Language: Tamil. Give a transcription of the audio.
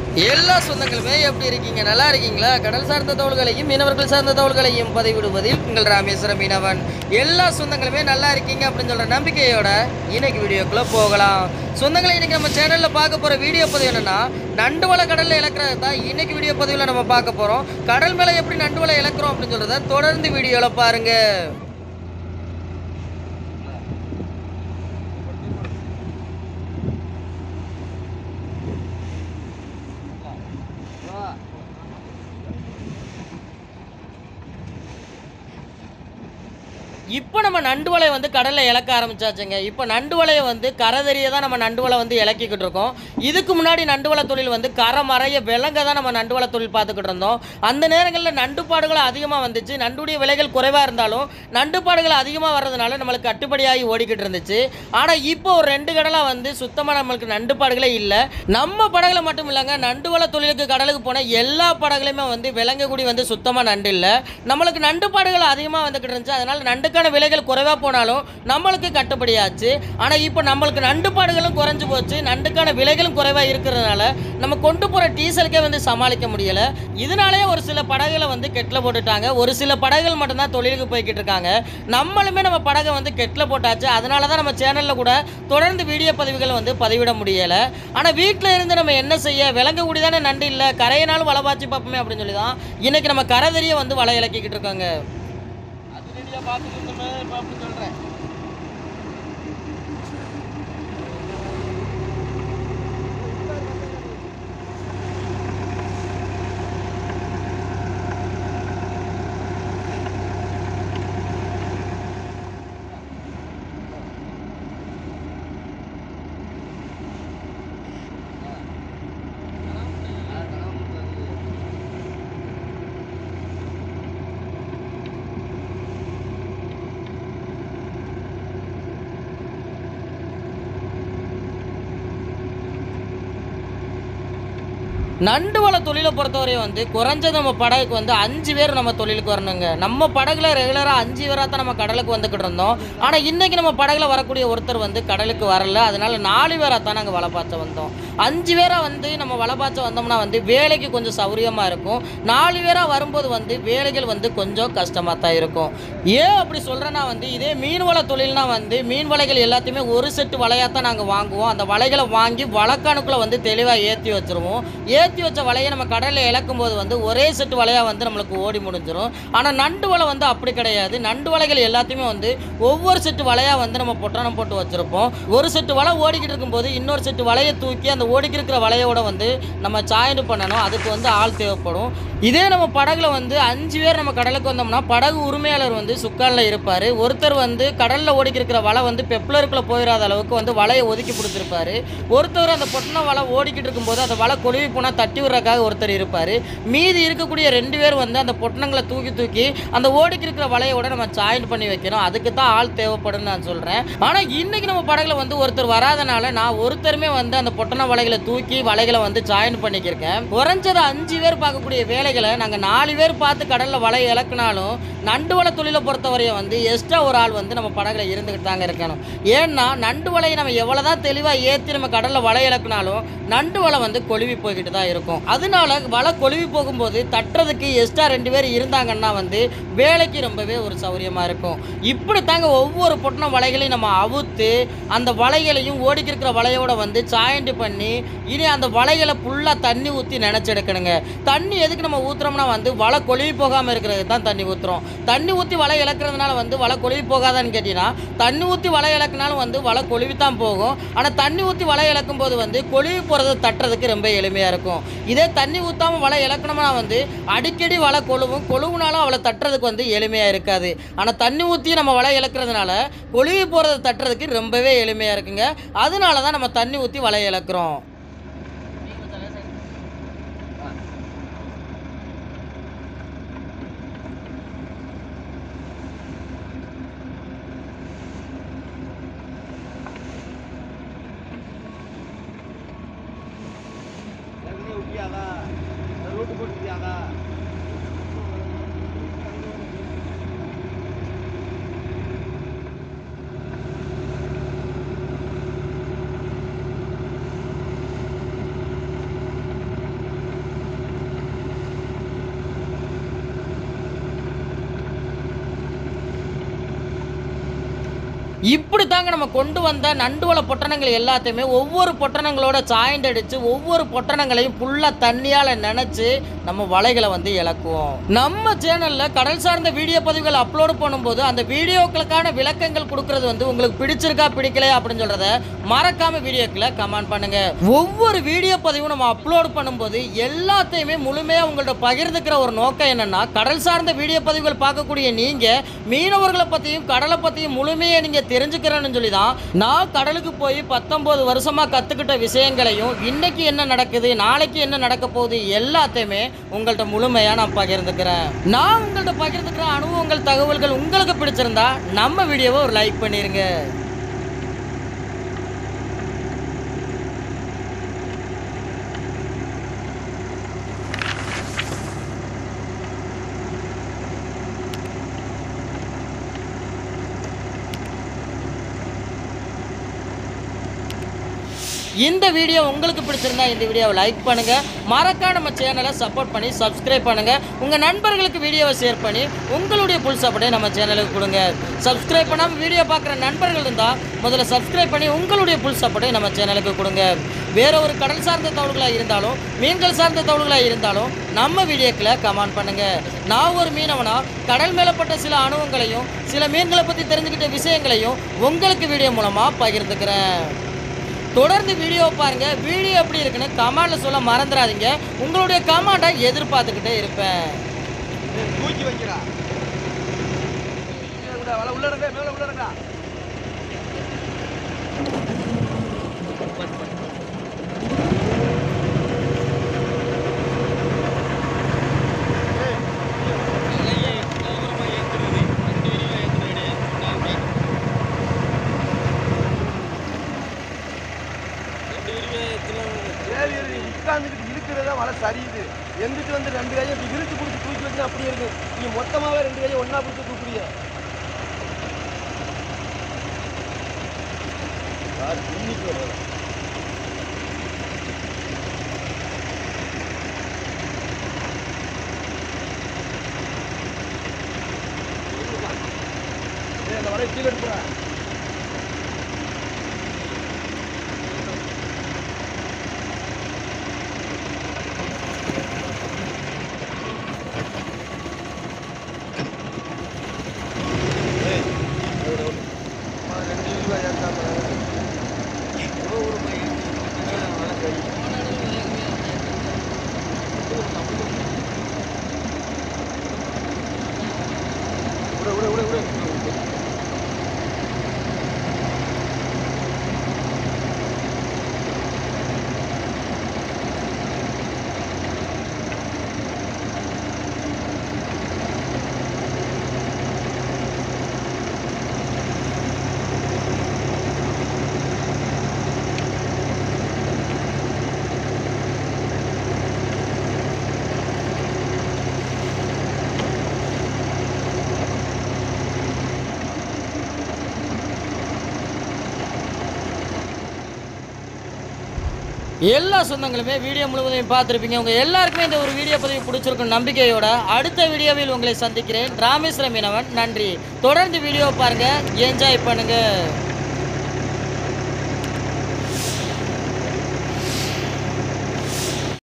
எல்லா சொந்தங்களுமே எப்படி இருக்கீங்க நல்லா இருக்கீங்களா கடல் சார்ந்த தகவல்களையும் மீனவர்கள் சார்ந்த தகவல்களையும் பதிவிடுவதில் உங்கள் ராமேஸ்வர மீனவன் எல்லா சொந்தங்களுமே நல்லா இருக்கீங்க அப்படின்னு சொல்ற நம்பிக்கையோட இன்னைக்கு வீடியோக்குள்ள போகலாம் சொந்தங்களை இன்னைக்கு நம்ம சேனல்ல பார்க்க போற வீடியோ பதிவு என்னன்னா நண்டு வலை கடல்ல இழக்கிறது தான் இன்னைக்கு வீடியோ பதிவில் நம்ம பார்க்க போறோம் கடல் மேலே எப்படி நண்டு வலை இழக்கிறோம் அப்படின்னு சொல்றத தொடர்ந்து வீடியோல பாருங்க இப்போ நம்ம நண்டு வலையை வந்து கடலில் இழக்க ஆரம்பிச்சாச்சுங்க இப்போ நண்டு வலையை வந்து கரை தெரிய தான் நம்ம நண்டு வலை வந்து இழக்கிக்கிட்டு இருக்கோம் இதுக்கு முன்னாடி நண்டு வலை தொழில் வந்து கரை மறைய விலங்க தான் நம்ம நண்டு வலை தொழில் பார்த்துக்கிட்டு இருந்தோம் அந்த நேரங்களில் நண்டுப்பாடுகள் அதிகமாக வந்துச்சு நண்டுடைய விலைகள் குறைவாக இருந்தாலும் நண்டுப்பாடுகள் அதிகமாக வர்றதுனால நம்மளுக்கு கட்டுப்படியாகி ஓடிக்கிட்டு இருந்துச்சு ஆனால் இப்போ ஒரு ரெண்டு கடலாக வந்து சுத்தமாக நம்மளுக்கு நண்டுப்பாடுகளே இல்லை நம்ம படகுல மட்டும் இல்லைங்க நண்டு வலை தொழிலுக்கு கடலுக்கு போன எல்லா படகுலையுமே வந்து விலங்குகுடி வந்து சுத்தமாக நண்டு இல்லை நம்மளுக்கு நண்டுப்பாடுகள் அதிகமாக வந்துக்கிட்டு இருந்துச்சு அதனால் நண்டுக்கான விலைகள் குறைவாக போனாலும் நம்மளுக்கு கட்டுப்படியாச்சு ஆனால் இப்போ நம்மளுக்கு நண்டுப்பாடுகளும் குறைஞ்சு போச்சு நண்டுக்கான விலைகளும் குறைவாக இருக்கிறதுனால நம்ம கொண்டு போகிற டீசலுக்கே வந்து சமாளிக்க முடியலை இதனாலே ஒரு சில படகுகளை வந்து கெட்டில் போட்டுட்டாங்க ஒரு சில படகுகள் மட்டும்தான் தொழிலுக்கு போய்கிட்டு இருக்காங்க நம்மளுமே நம்ம படகை வந்து கெட்டில் போட்டாச்சு அதனால தான் நம்ம சேனலில் கூட தொடர்ந்து வீடியோ பதிவுகள் வந்து பதிவிட முடியலை ஆனால் வீட்டில் இருந்து நம்ம என்ன செய்ய விலங்கு கூடி தானே நண்டு இல்லை கரையினாலும் வலை பாய்ச்சி பார்ப்போமே அப்படின்னு சொல்லி தான் இன்னைக்கு நம்ம கரை தெரிய வந்து வலை இலக்கிக்கிட்டு இருக்காங்க அது ரெடியாக பார்த்துட்டு இருந்தோமே இப்போ அப்படி சொல்கிறேன் நண்டு வலை தொழிலை பொறுத்தவரையும் வந்து குறைஞ்சது நம்ம படகுக்கு வந்து அஞ்சு பேர் நம்ம தொழிலுக்கு வரணுங்க நம்ம படகுல ரெகுலராக அஞ்சு பேராக தான் நம்ம கடலுக்கு வந்துக்கிட்டு இருந்தோம் ஆனால் இன்னைக்கு நம்ம படகுல வரக்கூடிய ஒருத்தர் வந்து கடலுக்கு வரல அதனால நாலு பேராக தான் நாங்கள் வலை பாய்ச்ச வந்தோம் அஞ்சு பேராக வந்து நம்ம வலை பாய்ச்ச வந்தோம்னா வந்து வேலைக்கு கொஞ்சம் சௌரியமாக இருக்கும் நாலு பேராக வரும்போது வந்து வேலைகள் வந்து கொஞ்சம் கஷ்டமாக தான் இருக்கும் ஏன் அப்படி சொல்கிறேன்னா வந்து இதே மீன் வலை தொழில்னா வந்து மீன் வலைகள் எல்லாத்தையுமே ஒரு செட்டு வலையாக தான் நாங்கள் வாங்குவோம் அந்த வலைகளை வாங்கி வழக்கானுக்குள்ளே வந்து தெளிவாக ஏற்றி வச்சுருவோம் ஏற்றி வச்ச வலையை நம்ம கடலில் இழக்கும் போது வந்து ஒரே செட்டு வலையாக வந்து நம்மளுக்கு ஓடி முடிஞ்சிடும் ஆனால் நண்டு வலை வந்து அப்படி கிடையாது நண்டு வலைகள் எல்லாத்தையுமே வந்து ஒவ்வொரு செட்டு வலையாக வந்து நம்ம பொட்டணம் போட்டு வச்சுருப்போம் ஒரு செட்டு வலை ஓடிக்கிட்டு இருக்கும்போது இன்னொரு செட்டு வலையை தூக்கி அந்த ஓடிக்கிட்டு இருக்கிற வலையோட வந்து நம்ம சாய்ந்து பண்ணணும் அதுக்கு வந்து ஆள் தேவைப்படும் இதே நம்ம படகுல வந்து அஞ்சு பேர் நம்ம கடலுக்கு வந்தோம்னா படகு உரிமையாளர் வந்து சுக்காலில் இருப்பார் ஒருத்தர் வந்து கடலில் ஓடிக்கிட்டு இருக்கிற வலை வந்து பெப்ளருக்குள்ளே போயிடாத அளவுக்கு வந்து வலையை ஒதுக்கி கொடுத்துருப்பாரு ஒருத்தர் அந்த பொட்டண வலை ஓடிக்கிட்டு இருக்கும்போது அந்த வலை கொழுவி போனால் தட்டி விடுறதுக்காக ஒருத்தர் இருப்பார் மீதி இருக்கக்கூடிய ரெண்டு பேர் வந்து அந்த பொட்டணங்களை தூக்கி தூக்கி அந்த ஓடிக்கு இருக்கிற வலையோட நம்ம ஜாயின் பண்ணி வைக்கணும் அதுக்கு தான் ஆள் தேவைப்படும் நான் சொல்கிறேன் ஆனால் இன்னைக்கு நம்ம படகுல வந்து ஒருத்தர் வராதனால நான் ஒருத்தருமே வந்து அந்த பொட்டண வலைகளை தூக்கி வலைகளை வந்து ஜாயின் பண்ணிக்கிருக்கேன் குறைஞ்சது அஞ்சு பேர் பார்க்கக்கூடிய வேலைகளை நாங்கள் நாலு பேர் பார்த்து கடலில் வலை இழக்கினாலும் நண்டு வலை தொழிலை பொறுத்தவரையும் வந்து எக்ஸ்ட்ரா ஒரு ஆள் வந்து நம்ம படகுல இருந்துக்கிட்டு தாங்க இருக்கணும் ஏன்னா நண்டு வலையை நம்ம எவ்வளோ தான் தெளிவாக ஏற்றி நம்ம கடலில் வலை இழக்கினாலும் நண்டு வலை வந்து கொழுவி போய்கிட்டு தான் இருக்கும் அதனால வலை கொழுவி போகும்போது தட்டுறதுக்கு எக்ஸ்ட்ரா ரெண்டு பேர் இருந்தாங்கன்னா வந்து வேலைக்கு ரொம்பவே ஒரு சௌரியமாக இருக்கும் இப்படி தாங்க ஒவ்வொரு பொட்டணம் வலைகளையும் நம்ம அவுத்து அந்த வலைகளையும் ஓடிக்கி இருக்கிற வலையோட வந்து சாயண்டு பண்ணி இனி அந்த வலைகளை ஃபுல்லாக தண்ணி ஊற்றி நினச்செடுக்கணுங்க தண்ணி எதுக்கு நம்ம ஊற்றுறோம்னா வந்து வலை கொழுவி போகாமல் இருக்கிறது தான் தண்ணி ஊற்றுறோம் தண்ணி ஊற்றி வலை இழக்கிறதுனால வந்து வலை கொழுவி போகாதான்னு கேட்டிங்கன்னா தண்ணி ஊற்றி வலை இழக்கினாலும் வந்து வலை கொழுவி தான் போகும் ஆனால் தண்ணி ஊற்றி வலை இழக்கும் போது வந்து கொழுவி போகிறத தட்டுறதுக்கு ரொம்ப எளிமையாக இருக்கும் இதே தண்ணி ஊற்றாமல் வலை இழக்கணும்னா வந்து அடிக்கடி வலை கொழுவும் கொழுவுனாலும் அவளை தட்டுறதுக்கு வந்து எளிமையாக இருக்காது ஆனால் தண்ணி ஊற்றி நம்ம வலை இழக்கிறதுனால கொழுவி போகிறத தட்டுறதுக்கு ரொம்பவே எளிமையாக இருக்குங்க அதனால தான் நம்ம தண்ணி ஊற்றி வலை இழக்கிறோம் ரூட்டு போட்டுருக்கியாதா இப்படி தாங்க நம்ம கொண்டு வந்த நண்டுவள பொட்டணங்கள் எல்லாத்தையுமே ஒவ்வொரு பொட்டணங்களோட சாய்ண்ட் அடிச்சு ஒவ்வொரு பொட்டணங்களையும் ஃபுல்லாக தண்ணியால் நினச்சி நம்ம வலைகளை வந்து இழக்குவோம் நம்ம சேனலில் கடல் சார்ந்த வீடியோ பதிவுகள் அப்லோடு பண்ணும்போது அந்த வீடியோக்களுக்கான விளக்கங்கள் கொடுக்கறது வந்து உங்களுக்கு பிடிச்சிருக்கா பிடிக்கலையா அப்படின்னு சொல்கிறத மறக்காம வீடியோக்களை கமெண்ட் பண்ணுங்க ஒவ்வொரு வீடியோ பதிவும் நம்ம அப்லோட் பண்ணும்போது எல்லாத்தையுமே முழுமையாக உங்கள்ட்ட பகிர்ந்துக்கிற ஒரு நோக்கம் என்னன்னா கடல் சார்ந்த வீடியோ பதிவுகள் பார்க்கக்கூடிய நீங்கள் மீனவர்களை பற்றியும் கடலை பற்றியும் முழுமையாக நீங்கள் தெரிஞ்சுக்கிறேன்னு சொல்லி தான் நான் கடலுக்கு போய் பத்தொம்போது வருஷமாக கற்றுக்கிட்ட விஷயங்களையும் இன்னைக்கு என்ன நடக்குது நாளைக்கு என்ன நடக்க போகுது எல்லாத்தையுமே உங்கள்கிட்ட முழுமையாக நான் பகிர்ந்துக்கிறேன் நான் உங்கள்கிட்ட பகிர்ந்துக்கிற அனுபவங்கள் தகவல்கள் உங்களுக்கு பிடிச்சிருந்தா நம்ம வீடியோவை ஒரு லைக் பண்ணிருங்க இந்த வீடியோ உங்களுக்கு பிடிச்சிருந்தா இந்த வீடியோவை லைக் பண்ணுங்க மறக்காம நம்ம சேனலை சப்போர்ட் பண்ணி சப்ஸ்கிரைப் பண்ணுங்க உங்க நண்பர்களுக்கு வீடியோவை ஷேர் பண்ணி உங்களுடைய புல் சப்போர்ட்டை நம்ம சேனலுக்கு கொடுங்க சப்ஸ்கிரைப் பண்ணாம வீடியோ பார்க்குற நண்பர்கள் இருந்தால் முதல்ல சப்ஸ்கிரைப் பண்ணி உங்களுடைய புல் சப்போர்ட்டை நம்ம சேனலுக்கு கொடுங்க வேற ஒரு கடல் சார்ந்த தகவல்களாக இருந்தாலும் மீன்கள் சார்ந்த தகவல்களாக இருந்தாலும் நம்ம வீடியோக்களை கமெண்ட் பண்ணுங்க நான் ஒரு மீனவனா கடல் மேலப்பட்ட சில அனுபவங்களையும் சில மீன்களை பற்றி தெரிஞ்சுக்கிட்ட விஷயங்களையும் உங்களுக்கு வீடியோ மூலமாக பகிர்ந்துக்கிறேன் தொடர்ந்து வீடியோ பாருங்க வீடியோ எப்படி இருக்குன்னு கமெண்ட்ல சொல்ல மறந்துடாதீங்க உங்களுடைய கமெண்ட்டை எதிர்பார்த்துக்கிட்டே இருப்பேன் தூக்கி வைக்கிறா வலை உள்ள இருக்க மேல உள்ள இருக்கா ஏறி ஏறி உட்காந்துக்கிட்டு இழுக்கிறதா வலை சரியுது எந்திரிச்சு வந்து ரெண்டு கையும் இப்படி இழுத்து பிடிச்சி தூக்கி வச்சு அப்படியே இருக்கு நீங்க மொத்தமாவே ரெண்டு கையும் ஒண்ணா பிடிச்சி தூக்குறீங்க யார் இன்னைக்கு வர்றது? ஏய், அந்த வலையை கீழே எடுத்துறா ரெண்டு ரூபாய் ஏற்றாம ஒரு பையன் வலை கை விடு விடு விடு விடு எல்லா சொந்தங்களுமே வீடியோ முழுவதையும் பார்த்துருப்பீங்க உங்க எல்லாருக்குமே இந்த ஒரு வீடியோ பதிவு பிடிச்சிருக்கும் நம்பிக்கையோட அடுத்த வீடியோவில் உங்களை சந்திக்கிறேன் ராமேஸ்வரம் மீனவன் நன்றி தொடர்ந்து வீடியோ பாருங்க என்ஜாய் பண்ணுங்க